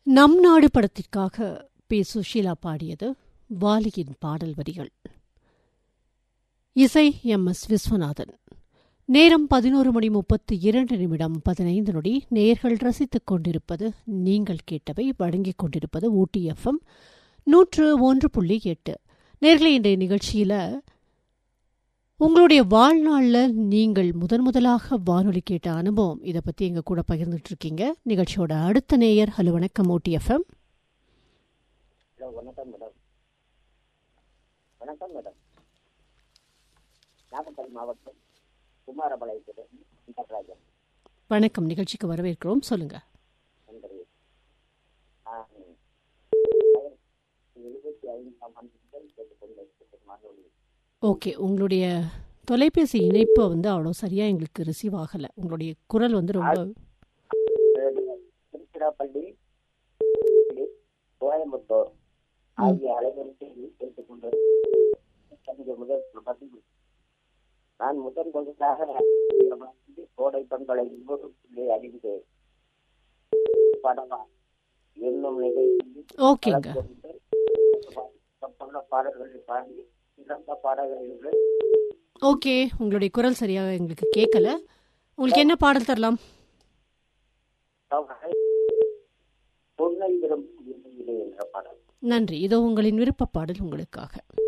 நம் நாடு படத்திற்காக பி சுஷீலா பாடியது வாலியின் பாடல் வரிகள் இசை எம் எஸ் விஸ்வநாதன் நேரம் பதினோரு மணி முப்பத்து இரண்டு நிமிடம் பதினைந்து நொடி நேர்கள் ரசித்துக் கொண்டிருப்பது நீங்கள் கேட்டவை வழங்கிக் கொண்டிருப்பது ஊட்டி எஃப்எம் நூற்று ஒன்று புள்ளி எட்டு நேர்களை இன்றைய நிகழ்ச்சியில் உங்களுடைய வாழ்நாளில் நீங்கள் முதன் முதலாக வானொலி கேட்ட அனுபவம் இதை பற்றி எங்கள் கூட பகிர்ந்துட்டு இருக்கீங்க நிகழ்ச்சியோட அடுத்த நேயர் ஹலோ வணக்கம் ஊட்டி எஃப்எம் ஹலோ வணக்கம் மேடம் வணக்கம் மேடம் நாமக்கல் மாவட்டம் குமாரபாளையத்தில் நடராஜன் வணக்கம் நிகழ்ச்சிக்கு வரவேற்கிறோம் சொல்லுங்க நன்றி நான் எழுபத்தி ஐந்தாம் ஆண்டு முதல் கேட்டுக்கொண்டிருக்கிறேன் வானொலி ஓகே உங்களுடைய தொலைபேசி இணைப்பு வந்து அவ்வளோ சரியாக எங்களுக்கு ரிசீவ் ஆகலை உங்களுடைய குரல் வந்து ரொம்ப திருச்சிராப்பள்ளி கோயம்புத்தூர் ஆகிய அலைவரிசையில் கேட்டுக்கொண்டிருக்கிறேன் முதல் பதிவு நான் முதன் முதலாக கோடை பண்பலை விபத்துகளை அறிந்தேன் படமா என்னும் நிகழ்ச்சியில் ஓகேங்க பல பாடல்களை பாடி சிறந்த பாடல்கள் ஓகே உங்களுடைய குரல் சரியாக எங்களுக்கு கேட்கல உங்களுக்கு என்ன பாடல் தரலாம் பொன்னை விரும்பும் என்ற பாடல் நன்றி இதோ உங்களின் விருப்ப பாடல் உங்களுக்காக